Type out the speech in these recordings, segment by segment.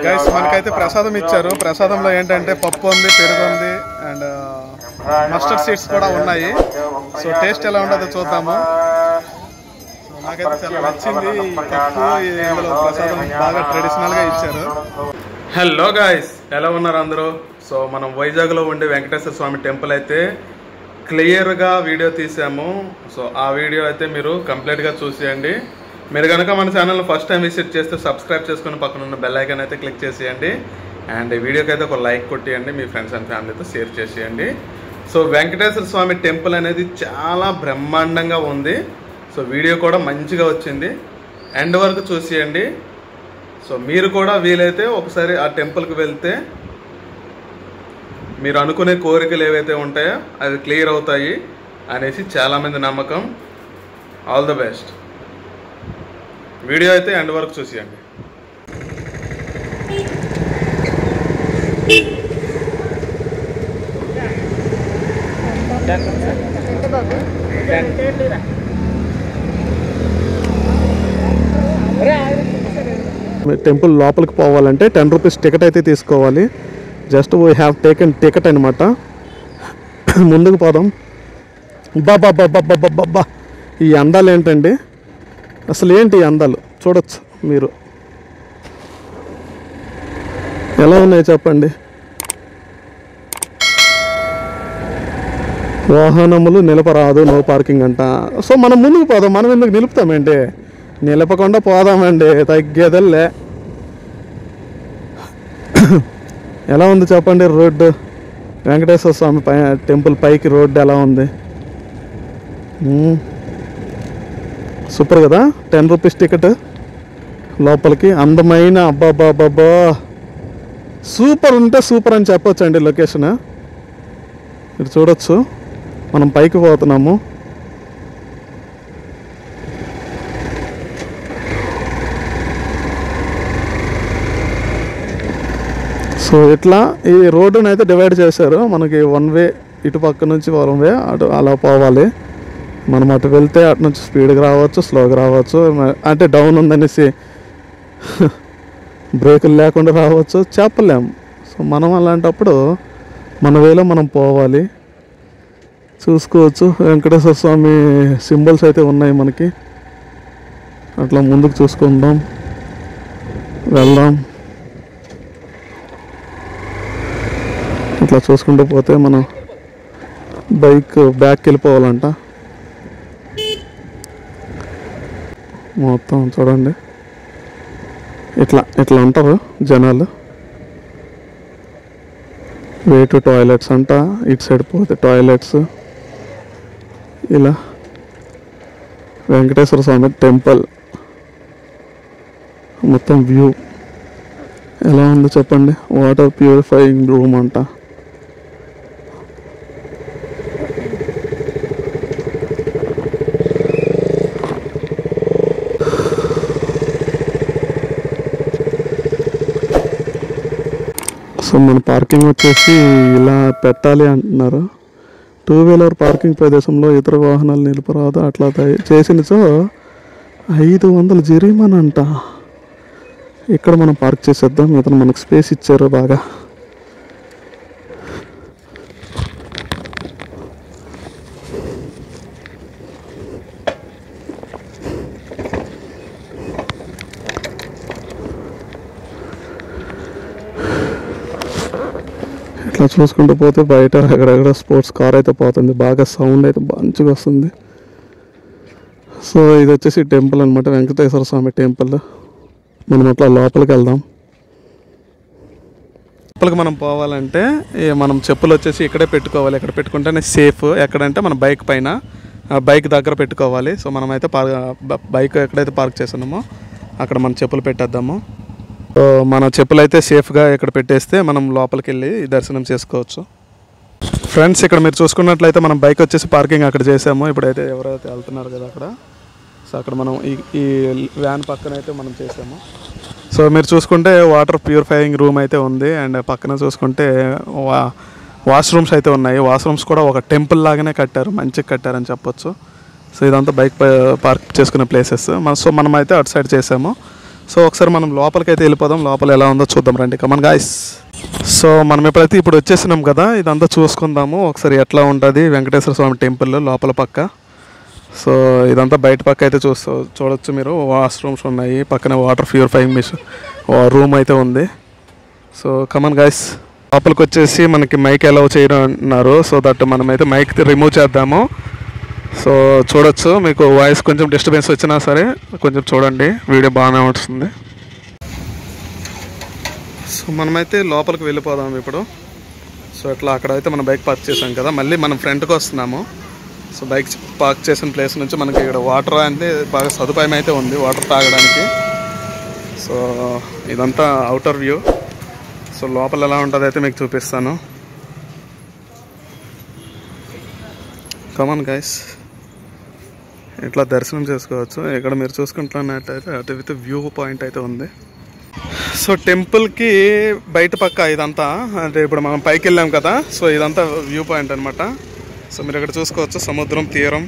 Guys మనకైతే ప్రసాదం ఇచ్చారు ప్రసాదంలో ఏంటంటే పప్పు ఉంది పెరుగు ఉంది అండ్ మస్టర్డ్ సీడ్స్ కూడా ఉన్నాయి సో టేస్ట్ ఎలా ఉంటుందో చూద్దాము సో నాకైతే చాలా నచ్చింది ఈ పప్పు ఈ ఇందులో ప్రసాదం బాగా ట్రెడిషనల్ గా ఇచ్చారు హలో గాయస్ ఎలా ఉన్నారు అందరూ సో మనం వైజాగ్లో ఉండే వెంకటేశ్వర స్వామి టెంపుల్ అయితే క్లియర్గా వీడియో తీసాము సో ఆ వీడియో అయితే మీరు కంప్లీట్గా చూసేయండి మీరు కనుక మన ఛానల్ ఫస్ట్ టైం విజిట్ చేస్తే సబ్స్క్రైబ్ చేసుకుని పక్కన ఉన్న బెల్ ఐకాన్ అయితే క్లిక్ చేసేయండి అండ్ ఈ వీడియోకి అయితే ఒక లైక్ కొట్టేయండి మీ ఫ్రెండ్స్ అండ్ ఫ్యామిలీతో షేర్ చేసేయండి సో వెంకటేశ్వర స్వామి టెంపుల్ అనేది చాలా బ్రహ్మాండంగా ఉంది సో వీడియో కూడా మంచిగా వచ్చింది ఎండ్ వరకు చూసేయండి సో మీరు కూడా వీలైతే ఒకసారి ఆ టెంపుల్కి వెళ్తే మీరు అనుకునే కోరికలు ఏవైతే ఉంటాయో అవి క్లియర్ అవుతాయి అనేసి చాలామంది నమ్మకం ఆల్ ద బెస్ట్ వీడియో అయితే ఎండ్ వరకు చూసేయండి టెంపుల్ లోపలికి పోవాలంటే టెన్ రూపీస్ టికెట్ అయితే తీసుకోవాలి just we have taken ticket అనమాట ముందుకు పోదాం బాబా బాబా బాబా బాబా ఈ అందాలు ఏంటండి అసలు ఏంటి ఈ అందాలు చూడొచ్చు మీరు ఎలా ఉన్నాయి చెప్పండి వాహనములు నిలపరాదు నో పార్కింగ్ అంట సో మనం ముందుకు పోదాం మనం ఎందుకు నిలుపుతామండి నిలపకుండా పోదామండి తగ్గేదల్లే ఎలా ఉంది చెప్పండి రోడ్డు వెంకటేశ్వర స్వామి పై టెంపుల్ పైకి రోడ్డు ఎలా ఉంది మ్మ్. సూపర్ కదా టెన్ రూపీస్ టికెట్ లోపలికి అందమైన అబ్బాబాబాబా సూపర్ ఉంటే సూపర్ అని చెప్పొచ్చండి లొకేషన్ మీరు చూడొచ్చు మనం పైకి పోతున్నాము సో ఇట్లా ఈ రోడ్డును అయితే డివైడ్ చేశారు మనకి వన్ వే ఇటు పక్క నుంచి వన్ వే అటు అలా పోవాలి మనం అటు వెళ్తే అటు నుంచి స్పీడ్గా రావచ్చు స్లోగా రావచ్చు మ- అంటే డౌన్ ఉందనేసి బ్రేకులు లేకుండా రావచ్చు చెప్పలేం సో మనం అలాంటప్పుడు మన వేలో మనం పోవాలి చూసుకోవచ్చు వెంకటేశ్వర స్వామి సింబల్స్ అయితే ఉన్నాయి మనకి అట్లా ముందుకు చూసుకుందాం వెళ్దాం ఇట్లా చూసుకుంటూ పోతే మనం బైక్ బ్యాక్కి వెళ్ళిపోవాలంట మొత్తం చూడండి ఇట్లా ఇట్లా ఉంటారు జనాలు వే టు టాయిలెట్స్ అంట ఇటు సైడ్ పోతే టాయిలెట్స్ ఇలా వెంకటేశ్వర స్వామి టెంపుల్ మొత్తం వ్యూ ఎలా ఉందో చెప్పండి వాటర్ ప్యూరిఫైయింగ్ రూమ్ అంట సో మన పార్కింగ్ వచ్చేసి ఇలా పెట్టాలి అంటున్నారు టూ వీలర్ పార్కింగ్ ప్రదేశంలో ఇతర వాహనాలు నిలపరాదు అట్లా దయ- చేసినచో ఐదు వందల జరిమానా అంట ఇక్కడ మనం పార్క్ చేసేద్దాం ఇతను మనకు స్పేస్ ఇచ్చారు బాగా ఇట్లా చూసుకుంటూ పోతే బయట అక్కడక్కడ స్పోర్ట్స్ కార్ అయితే పోతుంది బాగా సౌండ్ అయితే మంచిగా వస్తుంది సో ఇది వచ్చేసి టెంపుల్ అనమాట వెంకటేశ్వర స్వామి టెంపుల్ మనం అట్లా లోపలికి వెళ్దాం లోపలికి మనం పోవాలంటే ఈ మనం చెప్పులు వచ్చేసి ఇక్కడే పెట్టుకోవాలి ఇక్కడ పెట్టుకుంటేనే సేఫ్ ఎక్కడంటే మన బైక్ పైన ఆ బైక్ దగ్గర పెట్టుకోవాలి సో మనమైతే పార్ బ- బైక్ ఎక్కడైతే పార్క్ చేస్తున్నామో అక్కడ మన చెప్పులు పెట్టేద్దాము సో మన చెప్పులు అయితే సేఫ్గా ఇక్కడ పెట్టేస్తే మనం లోపలికి వెళ్ళి దర్శనం చేసుకోవచ్చు ఫ్రెండ్స్ ఇక్కడ మీరు చూసుకున్నట్లయితే మనం బైక్ వచ్చేసి పార్కింగ్ అక్కడ చేసాము ఇప్పుడైతే ఎవరైతే వెళ్తున్నారు కదా అక్కడ సో అక్కడ మనం ఈ ఈ వ్యాన్ పక్కన అయితే మనం చేసాము సో మీరు చూసుకుంటే వాటర్ ప్యూరిఫైయింగ్ రూమ్ అయితే ఉంది అండ్ పక్కన చూసుకుంటే వా వాష్రూమ్స్ అయితే ఉన్నాయి వాష్రూమ్స్ కూడా ఒక టెంపుల్ లాగానే కట్టారు మంచిగా కట్టారని చెప్పొచ్చు సో ఇదంతా బైక్ పార్క్ చేసుకునే ప్లేసెస్ మన సో మనం అయితే అటు సైడ్ చేసాము సో ఒకసారి మనం లోపలికి అయితే వెళ్ళిపోదాం లోపల ఎలా ఉందో చూద్దాం రండి కమన్ గాయస్ సో మనం ఎప్పుడైతే ఇప్పుడు వచ్చేసినాం కదా ఇదంతా చూసుకుందాము ఒకసారి ఎట్లా ఉంటుంది వెంకటేశ్వర స్వామి టెంపుల్ లోపల పక్క సో ఇదంతా బయట పక్క అయితే చూస్తూ చూడొచ్చు మీరు వాష్రూమ్స్ ఉన్నాయి పక్కన వాటర్ ప్యూరిఫైయింగ్ మిషన్ రూమ్ అయితే ఉంది సో కమన్ గాయస్ లోపలికి వచ్చేసి మనకి మైక్ అలౌ చేయడం అన్నారు సో దట్ మనమైతే మైక్ రిమూవ్ చేద్దాము సో చూడొచ్చు మీకు వాయిస్ కొంచెం డిస్టర్బెన్స్ వచ్చినా సరే కొంచెం చూడండి వీడియో బాగానే వస్తుంది సో మనమైతే లోపలికి వెళ్ళిపోదాం ఇప్పుడు సో ఇట్లా అక్కడ అయితే మనం బైక్ పార్క్ చేసాం కదా మళ్ళీ మనం ఫ్రంట్కి వస్తున్నాము సో బైక్ పార్క్ చేసిన ప్లేస్ నుంచి మనకి ఇక్కడ వాటర్ అంటే బాగా సదుపాయం అయితే ఉంది వాటర్ తాగడానికి సో ఇదంతా అవుటర్ వ్యూ సో లోపల ఎలా ఉంటుంది అయితే మీకు చూపిస్తాను కమాన్ గైస్ ఇట్లా దర్శనం చేసుకోవచ్చు ఇక్కడ మీరు చూసుకుంటున్నట్టయితే అటు అయితే వ్యూ పాయింట్ అయితే ఉంది సో టెంపుల్కి బయట పక్క ఇదంతా అంటే ఇప్పుడు మనం పైకి వెళ్ళాం కదా సో ఇదంతా వ్యూ పాయింట్ అనమాట సో మీరు ఇక్కడ చూసుకోవచ్చు సముద్రం తీరం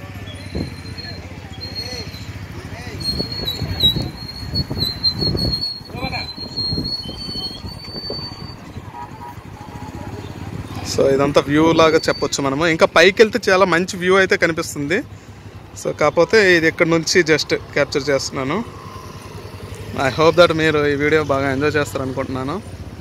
సో ఇదంతా వ్యూ లాగా చెప్పొచ్చు మనము ఇంకా పైకి వెళ్తే చాలా మంచి వ్యూ అయితే కనిపిస్తుంది సో కాకపోతే ఇది ఇక్కడ నుంచి జస్ట్ క్యాప్చర్ చేస్తున్నాను ఐ హోప్ దట్ మీరు ఈ వీడియో బాగా ఎంజాయ్ చేస్తారు అనుకుంటున్నాను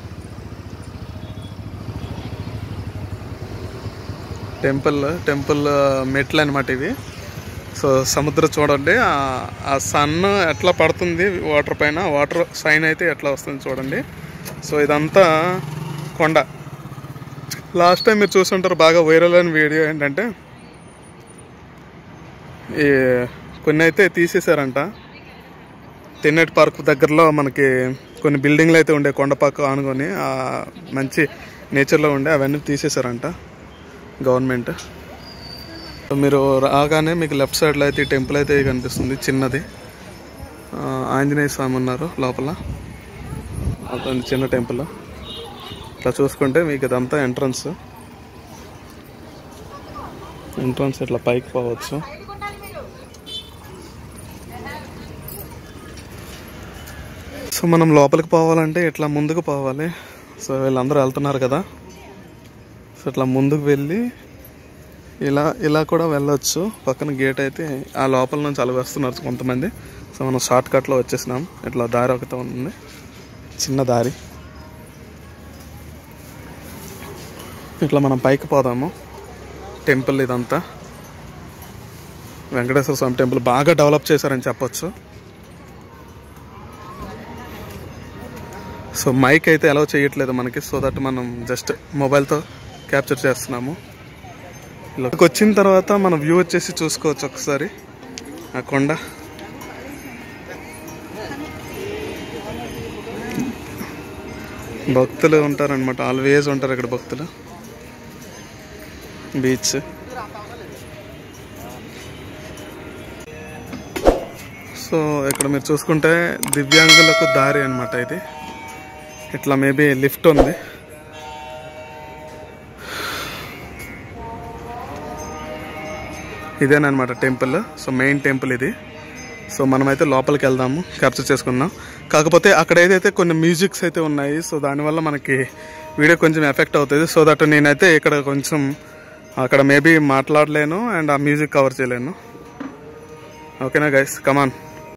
టెంపుల్ టెంపుల్ మెట్లు అనమాట ఇవి సో సముద్రం చూడండి ఆ- ఆ సన్ ఎట్లా పడుతుంది వాటర్ పైన వాటర్ సైన్ అయితే ఎట్లా వస్తుంది చూడండి సో ఇదంతా కొండ లాస్ట్ టైం మీరు చూస్తుంటారు బాగా వైరల్ అయిన వీడియో ఏంటంటే ఈ కొన్ని అయితే తీసేశారంట తెన్నెట్ పార్క్ దగ్గరలో మనకి కొన్ని బిల్డింగ్లు అయితే ఉండే కొండపాక ఆనుకొని ఆ మంచి నేచర్లో ఉండే అవన్నీ తీసేశారంట గవర్నమెంట్ సో మీరు రాగానే మీకు లెఫ్ట్ సైడ్లో అయితే ఈ టెంపుల్ అయితే కనిపిస్తుంది చిన్నది ఆ, ఆంజనేయ స్వామి ఉన్నారు లోపల అతని చిన్న టెంపుల్ ఇట్లా చూసుకుంటే మీకు ఇదంతా ఎంట్రన్స్ ఎంట్రన్స్ ఇట్లా పైకి పోవచ్చు సో మనం లోపలికి పోవాలంటే ఇట్లా ముందుకు పోవాలి సో వీళ్ళందరూ వెళ్తున్నారు కదా సో ఇట్లా ముందుకు వెళ్ళి ఇలా ఇలా కూడా వెళ్ళొచ్చు పక్కన గేట్ అయితే ఆ లోపల నుంచి అలా వస్తున్నారు కొంతమంది సో మనం షార్ట్ కట్లో వచ్చేసినాం ఇట్లా దారి ఒకటి ఉంది చిన్న దారి ఇట్లా మనం పైకి పోదాము టెంపుల్ ఇదంతా వెంకటేశ్వర స్వామి టెంపుల్ బాగా డెవలప్ చేశారని చెప్పొచ్చు సో మైక్ అయితే అలౌ చేయట్లేదు మనకి సో దట్ మనం జస్ట్ మొబైల్తో క్యాప్చర్ చేస్తున్నాము ఇక్కడికి వచ్చిన తర్వాత మన వ్యూ వచ్చేసి చూసుకోవచ్చు ఒకసారి ఆ కొండ భక్తులు ఉంటారనమాట ఆల్వేజ్ ఉంటారు ఇక్కడ భక్తులు బీచ్ సో ఇక్కడ మీరు చూసుకుంటే దివ్యాంగులకు దారి అన్నమాట ఇది ఇట్లా మేబీ లిఫ్ట్ ఉంది ఇదేనమాట టెంపుల్ సో మెయిన్ టెంపుల్ ఇది సో మనమైతే లోపలికి వెళ్దాము క్యాప్చర్ చేసుకుందాం కాకపోతే అక్కడ ఏదైతే కొన్ని మ్యూజిక్స్ అయితే ఉన్నాయి సో దానివల్ల మనకి వీడియో కొంచెం ఎఫెక్ట్ అవుతుంది సో దట్ నేనైతే ఇక్కడ కొంచెం అక్కడ మేబీ మాట్లాడలేను అండ్ ఆ మ్యూజిక్ కవర్ చేయలేను ఓకేనా గైస్ కమాన్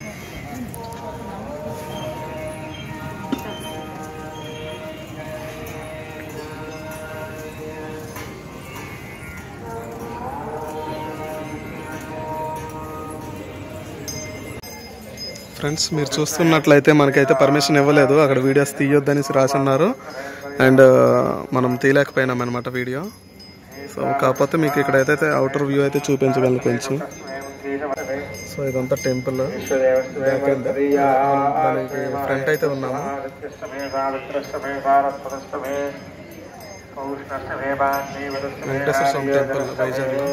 ఫ్రెండ్స్ మీరు చూస్తున్నట్లయితే మనకైతే పర్మిషన్ ఇవ్వలేదు అక్కడ వీడియోస్ తీయొద్దనేసి రాసి ఉన్నారు అండ్ మనం తీయలేకపోయినాం అనమాట వీడియో సో కాకపోతే మీకు ఇక్కడ అయితే అవుటర్ వ్యూ అయితే చూపించగలను కొంచెం సో ఇదంతా టెంపుల్ దానికి ఫ్రంట్ అయితే ఉన్నాము వెంకటేశ్వర స్వామి టెంపుల్ వైజాగ్లో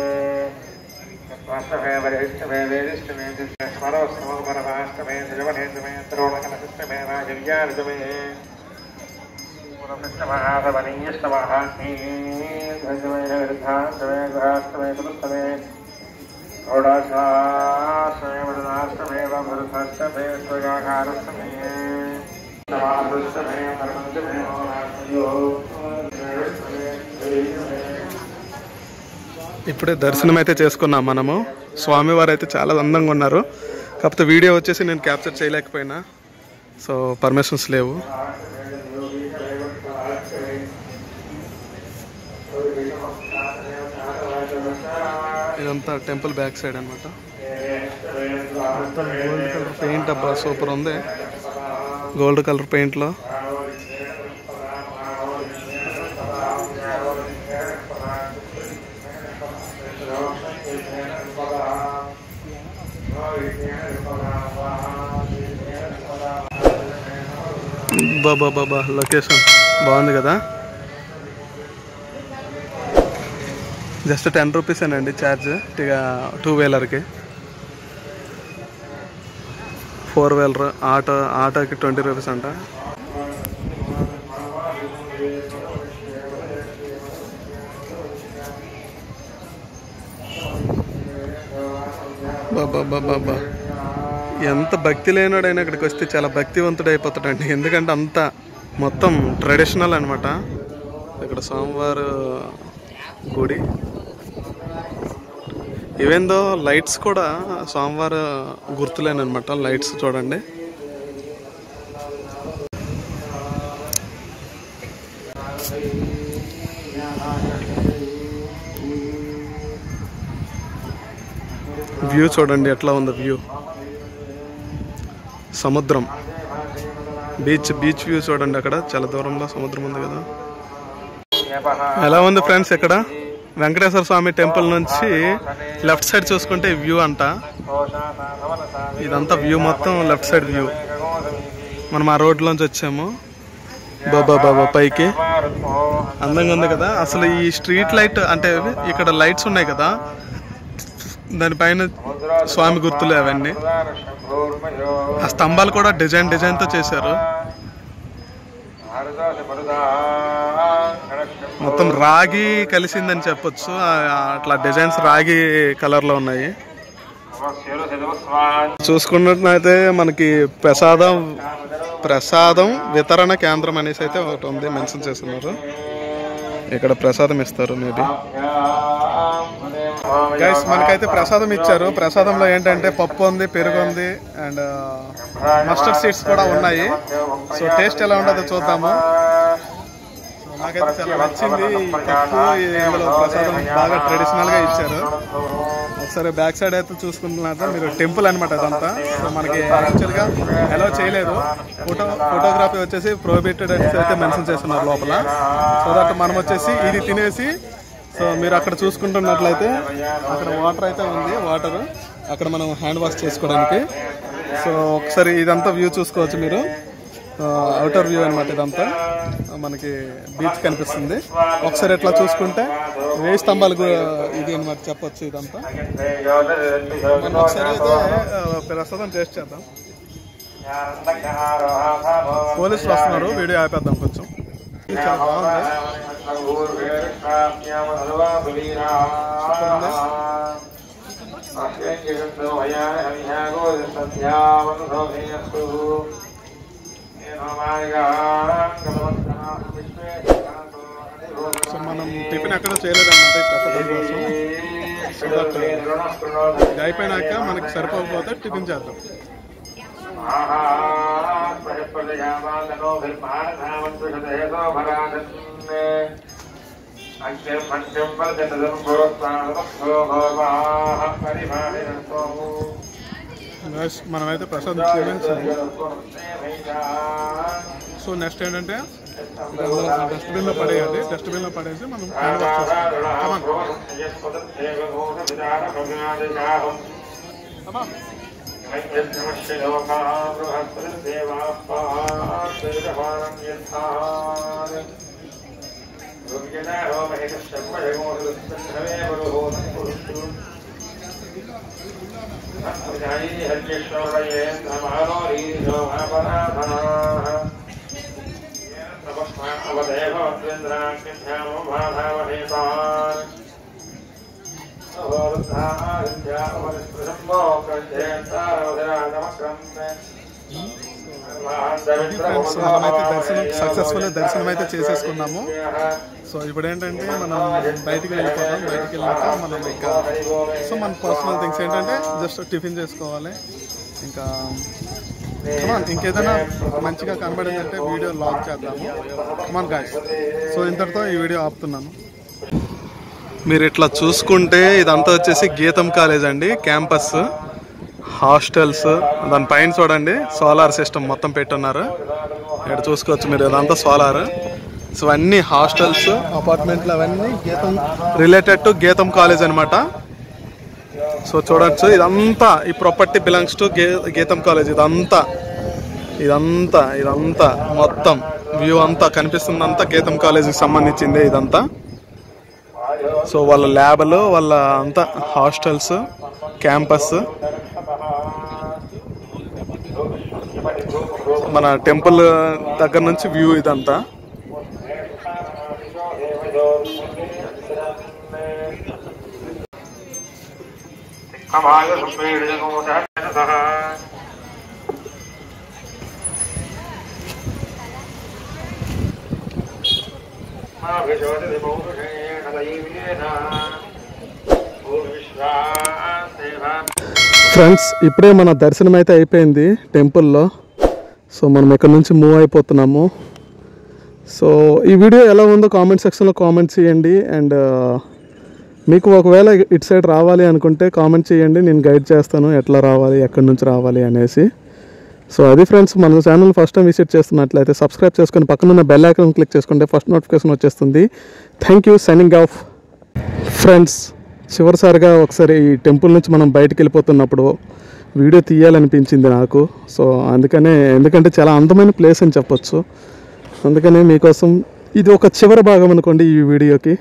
षोडशाश्रमेव गुरुषष्टमे स्वयाकारस्तमे नवादृष्टमे ఇప్పుడే దర్శనం అయితే చేసుకున్నాం మనము స్వామివారు అయితే చాలా అందంగా ఉన్నారు కాకపోతే వీడియో వచ్చేసి నేను క్యాప్చర్ చేయలేకపోయినా సో పర్మిషన్స్ లేవు ఇదంతా టెంపుల్ బ్యాక్ సైడ్ అనమాట మొత్తం గోల్డ్ కలర్ పెయింట్ అబ్బా సూపర్ ఉంది గోల్డ్ కలర్ పెయింట్లో బాబా బాబా లొకేషన్ బాగుంది కదా జస్ట్ టెన్ రూపీస్ అండి ఛార్జ్ ఇక టూ వీలర్కి ఫోర్ వీలర్ ఆటో ఆటోకి ట్వంటీ రూపీస్ అంట బాబా బాబా బా ఎంత భక్తి లేనాడైనా ఇక్కడికి వస్తే చాలా భక్తివంతుడు అయిపోతాడండి ఎందుకంటే అంత మొత్తం ట్రెడిషనల్ అనమాట ఇక్కడ సోమవారు గుడి ఇవేందో లైట్స్ కూడా సోమవారం గుర్తులేనమాట లైట్స్ చూడండి వ్యూ చూడండి ఎట్లా ఉంది వ్యూ సముద్రం బీచ్ బీచ్ వ్యూ చూడండి అక్కడ చాలా దూరంలో సముద్రం ఉంది కదా ఎలా ఉంది ఫ్రెండ్స్ ఇక్కడ వెంకటేశ్వర స్వామి టెంపుల్ నుంచి లెఫ్ట్ సైడ్ చూసుకుంటే వ్యూ అంట ఇదంతా వ్యూ మొత్తం లెఫ్ట్ సైడ్ వ్యూ మనం ఆ రోడ్లోంచి వచ్చాము బాబా బాబా పైకి అందంగా ఉంది కదా అసలు ఈ స్ట్రీట్ లైట్ అంటే ఇక్కడ లైట్స్ ఉన్నాయి కదా దానిపైన స్వామి గుర్తులు అవన్నీ ఆ స్తంభాలు కూడా డిజైన్ డిజైన్తో చేశారు మొత్తం రాగి కలిసిందని చెప్పొచ్చు ఆ- అట్లా డిజైన్స్ రాగి కలర్లో ఉన్నాయి చూసుకున్నట్లయితే మనకి ప్రసాదం ప్రసాదం వితరణ కేంద్రం అనేసి అయితే ఒకటి ఉంది మెన్షన్ చేస్తున్నారు ఇక్కడ ప్రసాదం ఇస్తారు మేబీ గైస్ మనకైతే ప్రసాదం ఇచ్చారు ప్రసాదంలో ఏంటంటే పప్పు ఉంది పెరుగు ఉంది అండ్ మస్టర్డ్ సీడ్స్ కూడా ఉన్నాయి సో టేస్ట్ ఎలా ఉంటుందో చూద్దాము సో నాకైతే చాలా నచ్చింది ఈ పప్పు ఈ ఇందులో ప్రసాదం బాగా ట్రెడిషనల్ గా ఇచ్చారు ఒకసారి బ్యాక్ సైడ్ అయితే చూసుకుంటున్నారు మీరు టెంపుల్ అనమాట అదంతా సో మనకి యాక్చువల్ గా అలౌ చేయలేదు ఫోటో ఫోటోగ్రఫీ వచ్చేసి ప్రోహిబిటెడ్ అనేసి అయితే మెన్షన్ చేస్తున్నారు లోపల సో దట్ మనం వచ్చేసి ఇది తినేసి సో మీరు అక్కడ చూసుకుంటున్నట్లయితే అక్కడ వాటర్ అయితే ఉంది వాటర్ అక్కడ మనం హ్యాండ్ వాష్ చేసుకోవడానికి సో ఒకసారి ఇదంతా వ్యూ చూసుకోవచ్చు మీరు అవుటర్ వ్యూ అనమాట ఇదంతా మనకి బీచ్ కనిపిస్తుంది ఒకసారి ఎట్లా చూసుకుంటే వేయి స్తంభాలు గు- ఇది అనమాట చెప్పొచ్చు ఇదంతా మనం ఒకసారి అయితే ఆ, ప్రస్తుతం టేస్ట్ చేద్దాం పోలీసులు వస్తున్నారు వీడియో ఆపేద్దాం కొంచెం ఇది చాలా బాగుంది సో మనం టిఫిన్ ఎక్కడ చేయలేదన్నమాట ఈ ప్రసాదం కోసం సో దట్ ఇది అయిపోయినాక మనకి సరిపోకపోతే టిఫిన్ చేద్దాం Guys, మనమైతే ప్రసాదం తినేసాము సో నెక్స్ట్ ఏంటంటే డస్ట్బిన్ లో పడేయాలి డస్ట్బిన్ లో పడేసి మనం హ్యాండ్ వాష్ చేసుకోవాలి Come on. అవదేవ ఇది ఫ్రెండ్స్ మనమైతే దర్శనం సక్సెస్ఫుల్ దర్శనం అయితే చేసేసుకున్నాము సో ఇప్పుడు ఏంటంటే మనం బయటికి వెళ్ళిపోతాం బయటికి వెళ్ళాక మనం ఇంకా సో మన పర్సనల్ థింగ్స్ ఏంటంటే జస్ట్ టిఫిన్ చేసుకోవాలి ఇంకా come on, ఇంకేదైనా మంచిగా కనబడిందంటే వీడియో లాక్ చేద్దాము మన గాయస్ సో ఇంతటితో ఈ వీడియో ఆపుతున్నాను మీరు ఇట్లా చూసుకుంటే ఇదంతా వచ్చేసి గీతం కాలేజ్ అండి క్యాంపస్ హాస్టల్స్ దాని పైన చూడండి సోలార్ సిస్టమ్ మొత్తం పెట్టున్నారు ఇక్కడ చూసుకోవచ్చు మీరు ఇదంతా సోలార్ సో అన్ని హాస్టల్స్ అపార్ట్మెంట్లు అవన్నీ GITAM related to GITAM college అనమాట సో చూడొచ్చు ఇదంతా ఈ ప్రాపర్టీ బిలాంగ్స్ టు గే గీతం కాలేజ్ ఇదంతా ఇదంతా ఇదంతా మొత్తం వ్యూ అంతా కనిపిస్తుందంతా గీతం కాలేజీకి సంబంధించిందే ఇదంతా సో వాళ్ళ ల్యాబ్లు వాళ్ళ అంతా హాస్టల్స్ క్యాంపస్ మన టెంపుల్ దగ్గర నుంచి వ్యూ ఇదంతా కమాయ సుపీడితమోదః మా విశోధి మౌషేణ దైవేన భూవిశ్వాదేవా ఫ్రెండ్స్ ఇప్పుడే మన దర్శనం అయితే అయిపోయింది టెంపుల్లో సో మనం ఇక్కడ నుంచి మూవ్ అయిపోతున్నాము సో ఈ వీడియో ఎలా ఉందో కామెంట్ సెక్షన్లో కామెంట్ చేయండి అండ్ మీకు ఒకవేళ ఇటు సైడ్ రావాలి అనుకుంటే కామెంట్ చేయండి నేను గైడ్ చేస్తాను ఎట్లా రావాలి ఎక్కడి నుంచి రావాలి అనేసి సో అది ఫ్రెండ్స్ మన ఛానల్ ఫస్ట్ టైం విజిట్ చేస్తున్నట్లయితే సబ్స్క్రైబ్ చేసుకొని పక్కనున్న బెల్ ఐకాన్ క్లిక్ చేసుకుంటే ఫస్ట్ నోటిఫికేషన్ వచ్చేస్తుంది thank you signing off friends చివరిసారిగా ఒకసారి ఈ టెంపుల్ నుంచి మనం బయటికి వెళ్ళిపోతున్నప్పుడు వీడియో తీయాలనిపించింది నాకు సో అందుకనే ఎందుకంటే చాలా అందమైన ప్లేస్ అని చెప్పొచ్చు అందుకనే మీకోసం ఇది ఒక చివరి భాగం అనుకోండి ఈ వీడియోకి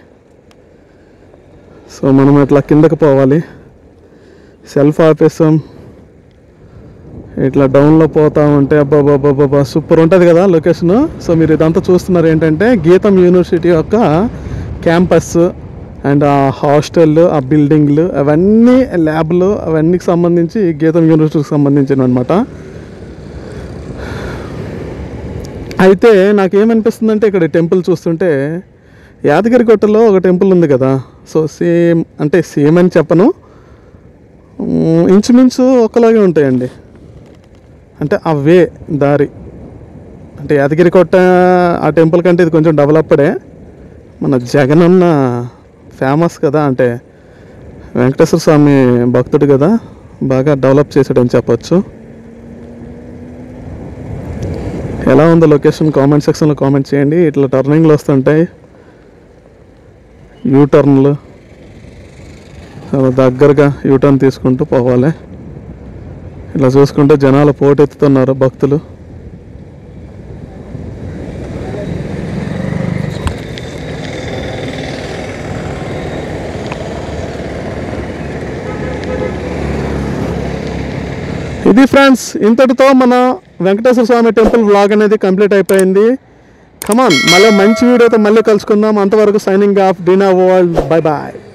సో మనం ఇట్లా కిందకి పోవాలి సెల్ఫ్ ఆపేసాం ఇట్లా డౌన్లో పోతా ఉంటే అబ్బాబాబాబా సూపర్ ఉంటుంది కదా లొకేషన్ సో మీరు ఇదంతా చూస్తున్నారు ఏంటంటే గీతం యూనివర్సిటీ యొక్క క్యాంపస్ అండ్ ఆ హాస్టల్ ఆ బిల్డింగ్లు అవన్నీ ల్యాబ్లు అవన్నీకి సంబంధించి గీతం యూనివర్సిటీకి సంబంధించినవి అనమాట అయితే నాకేమనిపిస్తుందంటే ఇక్కడ టెంపుల్ చూస్తుంటే యాదగిరిగుట్టలో ఒక టెంపుల్ ఉంది కదా సో సేమ్ అంటే సేమ్ అని చెప్పను ఉమ్, ఇంచుమించు ఒకలాగే ఉంటాయండి అంటే ఆ వే దారి అంటే యాదగిరికొట్ట ఆ టెంపుల్ కంటే ఇది కొంచెం డెవలప్డే మన జగనన్న ఫేమస్ కదా అంటే వెంకటేశ్వర స్వామి భక్తుడు కదా బాగా డెవలప్ చేశాడని చెప్పొచ్చు ఎలా ఉందో లొకేషన్ కామెంట్ సెక్షన్లో కామెంట్ చేయండి ఇట్లా టర్నింగ్లు వస్తుంటాయి యూ టర్న్లు చాలా దగ్గరగా యూ టర్న్ తీసుకుంటూ పోవాలి ఇలా చూసుకుంటే జనాలు పోటెత్తుతున్నారు భక్తులు ఇది ఫ్రెండ్స్ ఇంతటితో మన వెంకటేశ్వర స్వామి టెంపుల్ వ్లాగ్ అనేది కంప్లీట్ అయిపోయింది కమాన్ మళ్ళీ మంచి వీడియోతో మళ్ళీ కలుసుకుందాం అంతవరకు సైనింగ్ ఆఫ్ డినా వరల్డ్ బై బాయ్